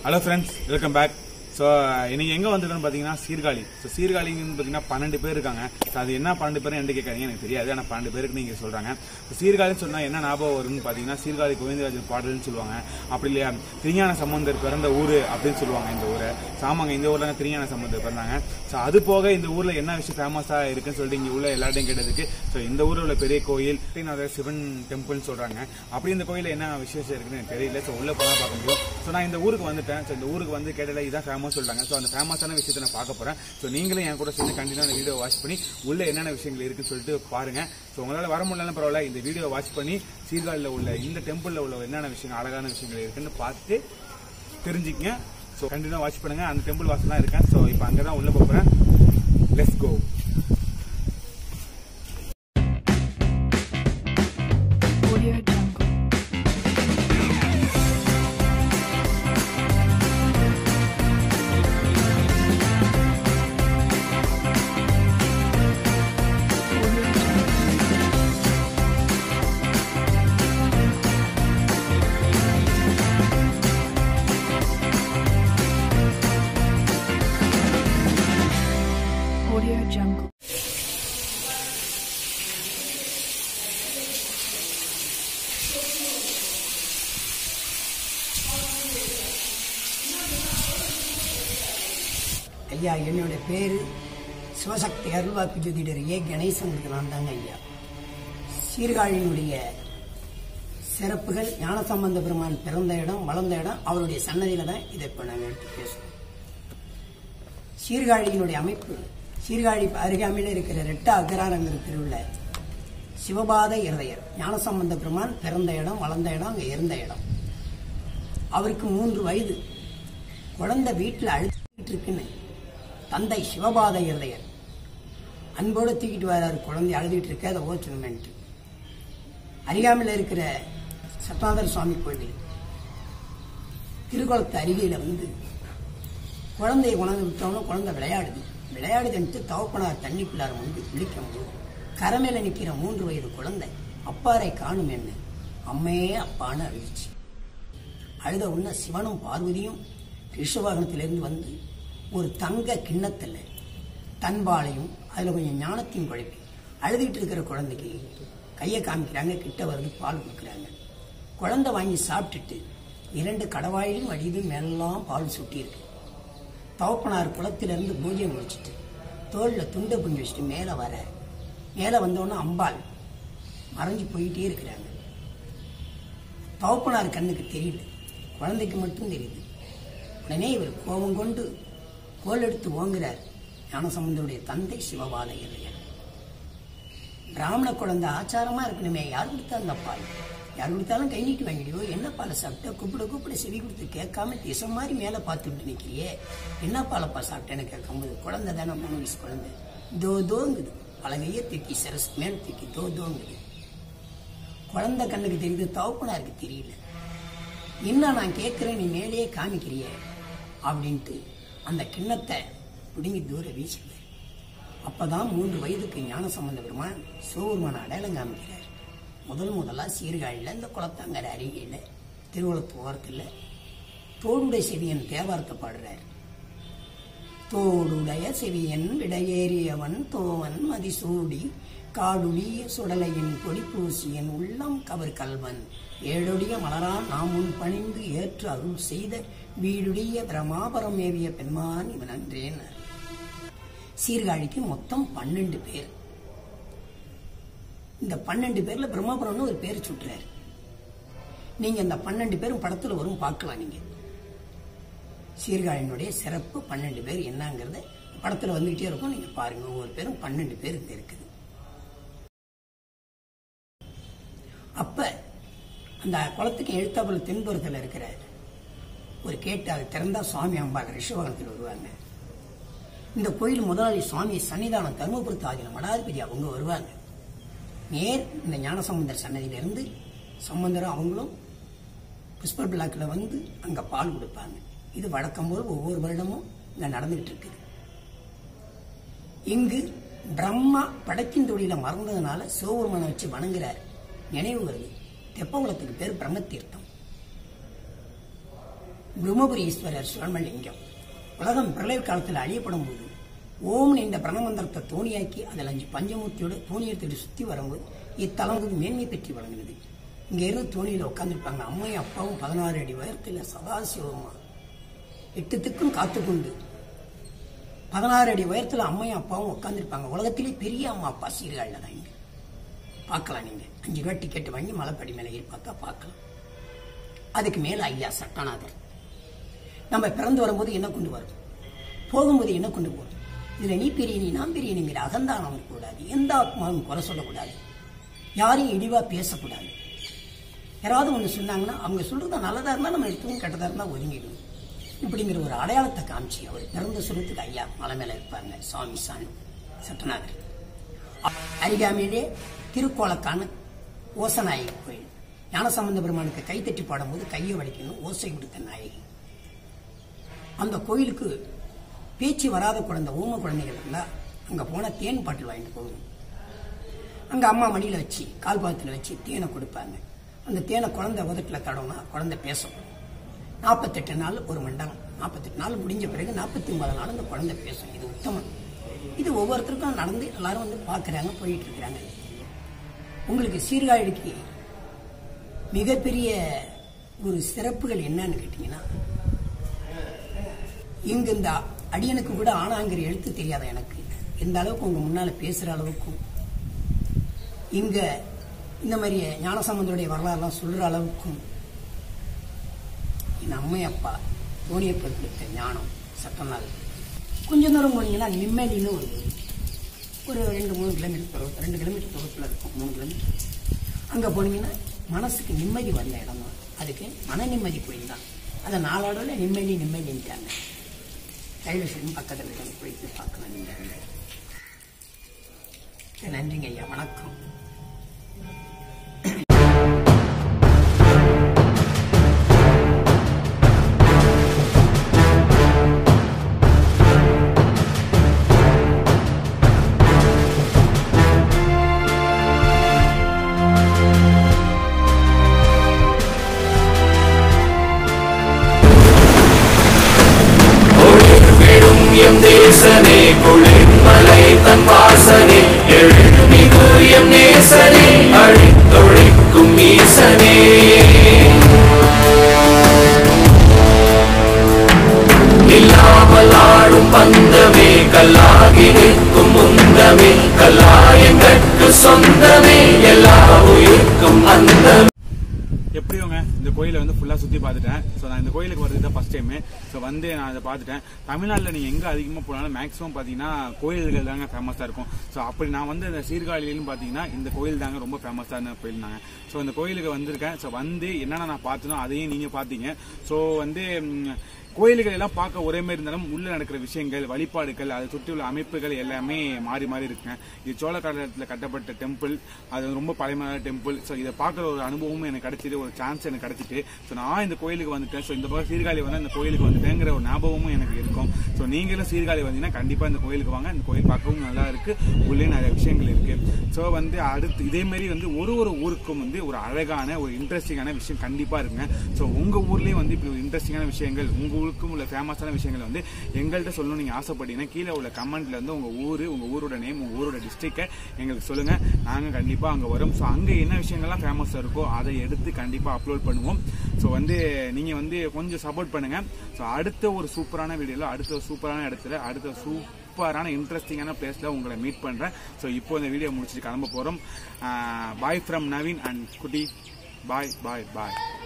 Hello friends welcome back so இன்னைக்கு எங்கே வந்திருக்கோன்னு பார்த்தீங்கன்னா சீர்காழி ஸோ சீர்காழின்னு பார்த்தீங்கன்னா பன்னெண்டு பேர் இருக்காங்க ஸோ அது என்ன பன்னெண்டு பேர் என்று கேட்காதீங்க எனக்கு தெரியாது ஆனால் பன்னெண்டு பேருக்கு நீங்கள் சொல்கிறாங்க ஸோ சீர்காழின்னு சொன்னால் என்ன ஞாபகம் வரும்னு பார்த்தீங்கன்னா சீர்காழி கோவிந்தராஜன் பாடல்னு சொல்லுவாங்க அப்படி இல்லையா திருஞான சம்பந்தர் பிறந்த ஊர் அப்படின்னு சொல்லுவாங்க இந்த ஊரை ஸோ ஆமாங்க இந்த ஊரில் தான் திருஞான சம்பந்தர் பிறந்தாங்க ஸோ அது போக இந்த ஊரில் என்ன விஷயம் ஃபேமஸாக இருக்குன்னு சொல்லிட்டு இங்கே உள்ள எல்லாத்தையும் கேட்டதுக்கு ஸோ இந்த ஊரில் உள்ள பெரிய கோயில் ஸ்ரீநாதர் சிவன் டெம்பிள்னு சொல்கிறாங்க அப்படி இந்த கோயிலில் என்ன விசேஷம் இருக்குன்னு எனக்கு தெரியல ஸோ உள்ளே போனால் பார்க்க முடியும் ஸோ நான் இந்த ஊருக்கு வந்துட்டேன் ஸோ இந்த ஊருக்கு வந்து கேட்டல இதான் ஃபேமஸ் சொல்றாங்க ஸோ அந்த ஃபேமஸான விஷயத்தை நான் பார்க்க போகிறேன் ஸோ நீங்களும் என் கூட சேர்ந்து கண்டிப்பாக அந்த வீடியோ வாட்ச் பண்ணி உள்ள என்னென்ன விஷயங்கள் இருக்குன்னு சொல்லிட்டு பாருங்க ஸோ உங்களால் வர முடியலன்னு பரவாயில்ல இந்த வீடியோ வாட்ச் பண்ணி சீர்காழியில் உள்ள இந்த டெம்பிளில் உள்ள என்னென்ன விஷயங்கள் அழகான விஷயங்கள் இருக்குன்னு பார்த்து தெரிஞ்சுக்கங்க ஸோ கண்டிப்பாக வாட்ச் பண்ணுங்க அந்த டெம்பிள் வாசல் தான் இருக்கேன் ஸோ இப்போ அங்கே தான் உள்ள போகிறேன் let's go Audio Jungle. Audio Jungle. Audio Jungle. ஐயா என்னோட பேர் சிவசக்தி அருள்வாக்கு ஜோதிடர் ஏ கணேசனுக்கு நான் தாங்க ஐயா சீர்காழியினுடைய சிறப்புகள் ஞானசம்பந்த பெருமான் பிறந்த இடம் வளர்ந்த இடம் அவருடைய சன்னதியில தான் இதை இப்போ நாங்கள் எடுத்து பேசுவோம் சீர்காழியினுடைய அமைப்பு சீர்காழி அருகாமையில் இருக்கிற ரெட்ட அக்ராரங்கிற உள்ள சிவபாத இருதயர் ஞானசம்பந்த பெருமான் பிறந்த இடம் வளர்ந்த இடம் அங்கே இருந்த இடம் அவருக்கு மூன்று வயது குழந்தை வீட்டில் அழுத்திட்டு இருக்குன்னு தந்தை சிவபாத இருதயர் அன்போடு தூக்கிட்டு வராரு குழந்தை அழுதுகிட்டு இருக்க அதை ஓச்சணுமென்ட்டு அருகாமையில் இருக்கிற சட்டாதர சுவாமி கோயில் திருக்குளத்து அருகில வந்து குழந்தையை கொண்டாந்து விட்டோம்னா குழந்தை விளையாடுது விளையாடுதுன்ட்டு தவப்பனார் தண்ணிக்குள்ளார வந்து குளிக்கும் போது கரமேல நிற்கிற மூன்று வயது குழந்தை அப்பாரை காணும் என்ன அம்மையே அப்பான்னு அழுதுச்சு அழுத உடனே சிவனும் பார்வதியும் ரிஷவாகனத்திலிருந்து வந்து ஒரு தங்க கிண்ணத்தில் தன்பாலையும் அதில் கொஞ்சம் ஞானத்தையும் குழப்பி அழுதுகிட்டு இருக்கிற குழந்தைக்கு கையை காமிக்கிறாங்க கிட்ட வருது பால் கொடுக்குறாங்க குழந்தை வாங்கி சாப்பிட்டுட்டு இரண்டு கடவாயிலும் அடிது மேலெல்லாம் பால் சுட்டி இருக்கு தவப்பனார் குளத்திலிருந்து பூஜை முடிச்சிட்டு தோளில் துண்டை புஞ்சு வச்சுட்டு மேலே வர மேலே வந்தோடனே அம்பாள் மறைஞ்சு போயிட்டே இருக்கிறாங்க தவப்பனார் கண்ணுக்கு தெரியல குழந்தைக்கு மட்டும் தெரியுது உடனே இவர் கோபம் கொண்டு கோல் எடுத்து ஓங்குறார் ஞானசம்பந்தருடைய தந்தை சிவபாத இளையர் பிராமண குழந்தை ஆச்சாரமா இருக்கணுமே யார் கொடுத்தா அந்த பால் யார் கொடுத்தாலும் கை நீட்டி வாங்கிடுவோ என்ன பாலை சாப்பிட்ட கூப்பிட கூப்பிட செவி கொடுத்து கேட்காம திசை மாதிரி மேலே பார்த்துட்டு நிற்கிறியே என்ன பாலப்பா சாப்பிட்டேன்னு கேட்கும்போது குழந்தை தானே மூணு வயசு குழந்தை தோ தோங்குது பலகையே தூக்கி சரஸ் மேல் தூக்கி தோ தோங்குது குழந்தை கண்ணுக்கு தெரியுது தவப்பனாருக்கு தெரியல என்ன நான் கேட்கிறேன் நீ மேலேயே காமிக்கிறியே அப்படின்ட்டு அந்த கிண்ணத்தை பிடுங்கி தூர வீசுகிறார் அப்பதான் மூன்று வயதுக்கு ஞான சம்பந்த பெருமான் சிவபெருமான அடையாளம் காமிக்கிறார் முதல் முதலா சீர்காழியில் இந்த குளத்தாங்கர அருகில் திருவள்ளத்து ஓரத்தில் தோடுடைய செவியன் தேவாரத்தை பாடுறார் தோடுடைய செவியன் விடையேறியவன் தோவன் மதிசூடி காடுடிய சுடலையின் பொடிப்பூசியன் உள்ளம் கவர் கல்வன் ஏழுடைய மலரான் நாம் முன் பணிந்து ஏற்று அருள் செய்த வீடுடைய பிரமாபரம் ஏவிய பெண்மான் இவன் அன்றேன் சீர்காழிக்கு மொத்தம் பன்னெண்டு பேர் இந்த பன்னெண்டு பேர்ல பிரம்மாபுரம்னு ஒரு பேர் சுட்டுறாரு நீங்க இந்த பன்னெண்டு பேரும் படத்துல வரும் பார்க்கலாம் நீங்க சீர்காழியினுடைய சிறப்பு பன்னெண்டு பேர் என்னங்கிறத படத்துல வந்துகிட்டே இருக்கும் நீங்க பாருங்க ஒவ்வொரு பேரும் பன்னெண்டு பேர் இங்க இருக்குது அப்ப அந்த குளத்துக்கு எழுத்தாப்புல தென்புறத்தில் இருக்கிற ஒரு கேட்டு அதை திறந்தா சுவாமி அம்பாள் ரிஷபகத்தில் வருவாங்க இந்த கோயில் முதலாளி சுவாமி சன்னிதானம் தருமபுரத்து ஆகிய மடாதிபதி அவங்க வருவாங்க நேர் இந்த ஞானசம்பந்தர் சன்னதியிலிருந்து சம்பந்தரும் அவங்களும் புஷ்பர் பிளாக்கில் வந்து அங்கே பால் கொடுப்பாங்க இது வழக்கம் போல் ஒவ்வொரு வருடமும் இங்கே நடந்துகிட்டு இருக்குது இங்கு பிரம்மா படைக்கும் தொழில மறந்ததுனால சிவபெருமானை வச்சு வணங்குறார் நினைவு வருது தெப்பகுளத்துக்கு பேர் பிரம்ம தீர்த்தம் பிரம்மபுரி ஈஸ்வரர் சிவன்மலிங்கம் உலகம் பிரளய காலத்தில் அழியப்படும் போது ஓம் இந்த பிரணமந்திரத்தை தோணியாக்கி அதில் அஞ்சு பஞ்சமூர்த்தியோட தோணி எடுத்துட்டு சுற்றி வரும்போது இத்தலம் வந்து மேன்மை பெற்று வழங்குனது இங்க இருந்து தோணியில உட்காந்துருப்பாங்க அம்மையும் அப்பாவும் பதினாறு அடி உயரத்தில் சதாசிவமா எட்டுத்துக்கும் காத்துக்கொண்டு பதினாறு அடி உயரத்துல அம்மையும் அப்பாவும் உட்காந்துருப்பாங்க உலகத்திலே பெரிய அம்மா அப்பா சீர்காழில் தான் இங்க பார்க்கலாம் நீங்க அஞ்சு ரூபா டிக்கெட் வாங்கி மலைப்படி மேலே ஏறி பார்த்தா பார்க்கலாம் அதுக்கு மேல ஐயா சட்டநாதர் நம்ம பிறந்து வரும்போது என்ன கொண்டு வரும் போகும்போது என்ன கொண்டு போகும் இதுல நீ பெரிய நீ நான் பெரிய நீங்கிற அகந்தானம் கூடாது எந்த ஆத்மாவும் குறை சொல்லக்கூடாது யாரையும் இழிவா பேசக்கூடாது யாராவது ஒன்று சொன்னாங்கன்னா அவங்க சொல்றது நல்லதா இருந்தா நம்ம எடுத்துக்கணும் கெட்டதா இருந்தா ஒதுங்கிடணும் இப்படிங்கிற ஒரு அடையாளத்தை காமிச்சு அவர் பிறந்த சுரத்துக்கு ஐயா மலை மேல இருப்பாங்க சுவாமி சாமி சட்டநாதர் அருகாமையிலே திருக்கோலக்கான ஓசநாயகி கோயில் ஞானசம்பந்த பெருமானுக்கு கைத்தட்டி பாடும்போது கையை வலிக்கணும் ஓசை கொடுத்த நாயகி அந்த கோயிலுக்கு பேச்சு வராத குழந்தை ஊம குழந்தைகள் இருந்தா அங்க போனா தேன் பாட்டில் வாங்கிட்டு போகணும் அங்க அம்மா மடியில வச்சு கால் பாதத்துல வச்சு தேனை கொடுப்பாங்க அந்த தேனை குழந்தை உதட்டுல தடவுனா குழந்தை பேசும் நாற்பத்தெட்டு நாள் ஒரு மண்டலம் நாற்பத்தெட்டு நாள் முடிஞ்ச பிறகு நாற்பத்தி ஒன்பது நாள் அந்த குழந்தை பேசும் இது உத்தமம் இது ஒவ்வொருத்தருக்கும் நடந்து எல்லாரும் வந்து பார்க்கறாங்க போயிட்டு இருக்கிறாங்க உங்களுக்கு சீர்காழிக்கு மிகப்பெரிய ஒரு சிறப்புகள் என்னன்னு கேட்டீங்கன்னா இங்க இந்த அடியனுக்கு கூட ஆனாங்கிற எழுத்து தெரியாத எனக்கு எந்த அளவுக்கு உங்க முன்னால பேசுற அளவுக்கும் இங்க இந்த மாதிரி ஞானசம்பந்தருடைய வரலாறுலாம் சொல்ற அளவுக்கும் என் அம்மை அப்பா தோணியப்பர் கொடுத்த ஞானம் சட்டநாள் கொஞ்ச தூரம் போனீங்கன்னா நிம்மதின்னு ஒரு ஊர். ஒரு ரெண்டு மூணு கிலோமீட்டர் தொலைவு ரெண்டு கிலோமீட்டர் தொலைவில் இருக்கும் மூணு கிலோமீட்டர் அங்கே போனீங்கன்னா மனசுக்கு நிம்மதி வந்த இடம் தான் அதுக்கு மன நிம்மதி கோயில் தான் அதை நாளோட நிம்மதி நிம்மதின்ட்டாங்க ரயில்வே ஸ்டேஷன் பக்கத்தில் இருக்க போயிட்டு பார்க்கலாம் நீங்கள் நன்றிங்க ஐயா வணக்கம் ஒளிர்விடும் எம் தேசனே குளிர்மலை தன் வாசனே எழுமிகு எம் நேசனே அழித்தொழிக்கும் ஈசனே இல்லாமல் ஆடும் பந்தமே கல்லாகி நிற்கும் முந்தமே கல்லாயங்கட்கு சொந்தமே எல்லா உயிர்க்கும் அந்தமே எப்படியோங்க இந்த கோயிலை வந்து ஃபுல்லா சுத்தி பார்த்துட்டேன் ஸோ நான் இந்த கோயிலுக்கு வரது தான் ஃபர்ஸ்ட் டைம் ஸோ வந்து நான் அதை பார்த்துட்டேன் தமிழ்நாட்டில் நீங்க எங்க அதிகமாக போனாலும் மேக்ஸிமம் பார்த்தீங்கன்னா கோயில்கள் தாங்க ஃபேமஸாக இருக்கும் ஸோ அப்படி நான் வந்து இந்த சீர்காழியிலும் பார்த்தீங்கன்னா இந்த கோயில் தாங்க ரொம்ப ஃபேமஸான கோயில்னாங்க ஸோ இந்த கோயிலுக்கு வந்திருக்கேன் ஸோ வந்து என்னென்ன நான் பார்த்தனோ அதையும் நீங்க பார்த்தீங்க ஸோ வந்து ம், கோயில்கள் எல்லாம் பார்க்க ஒரே மாதிரி இருந்தாலும் உள்ள நடக்கிற விஷயங்கள் வழிபாடுகள் அதை சுற்றி உள்ள அமைப்புகள் எல்லாமே மாறி மாறி இருக்குங்க இது சோழ காலத்தில் கட்டப்பட்ட டெம்பிள் அது ரொம்ப பழமையான டெம்பிள் ஸோ இதை பார்க்குற ஒரு அனுபவமும் எனக்கு கிடைச்சிது ஒரு சான்ஸ் எனக்கு கிடைச்சிட்டு ஸோ நான் இந்த கோயிலுக்கு வந்துட்டேன் ஸோ இந்த பக்கம் சீர்காழி வந்து இந்த கோயிலுக்கு வந்துட்டேங்கிற ஒரு ஞாபகமும் எனக்கு இருக்கும் ஸோ நீங்களும் சீர்காழி வந்தீங்கன்னா கண்டிப்பாக இந்த கோயிலுக்கு வாங்க இந்த கோயில் பார்க்கவும் நல்லா இருக்கு உள்ளே நிறைய விஷயங்கள் இருக்கு ஸோ வந்து அடுத்து இதே மாதிரி வந்து ஒரு ஒரு ஊருக்கும் வந்து ஒரு அழகான ஒரு இன்ட்ரெஸ்டிங்கான விஷயம் கண்டிப்பாக இருக்குங்க ஸோ உங்கள் ஊர்லேயும் வந்து இப்படி ஒரு இன்ட்ரெஸ்டிங்கான விஷயங்கள் உங்கள் ஊருக்கும் உள்ள ஃபேமஸான விஷயங்கள் வந்து எங்கள்கிட்ட சொல்லணும்னு நீங்கள் ஆசைப்பட்டீங்கன்னா கீழே உள்ள கமெண்ட்ல வந்து உங்கள் ஊர் உங்கள் ஊரோட நேம் உங்கள் ஊரோட டிஸ்ட்ரிக்டை எங்களுக்கு சொல்லுங்கள் நாங்கள் கண்டிப்பாக அங்கே வரோம் ஸோ அங்கே என்ன விஷயங்கள்லாம் ஃபேமஸாக இருக்கோ அதை எடுத்து கண்டிப்பாக அப்லோட் பண்ணுவோம் ஸோ வந்து நீங்கள் வந்து கொஞ்சம் சப்போர்ட் பண்ணுங்கள் ஸோ அடுத்த ஒரு சூப்பரான வீடியோவில் அடுத்த ஒரு சூப்பரான இடத்துல அடுத்த சூப்பரான இன்ட்ரெஸ்டிங்கான பிளேஸில் உங்களை மீட் பண்ணுறேன் ஸோ இப்போ இந்த வீடியோ முடிச்சுட்டு கிளம்ப போகிறோம் பாய் ஃப்ரம் நவீன் அண்ட் குட்டி பாய் பாய் பாய்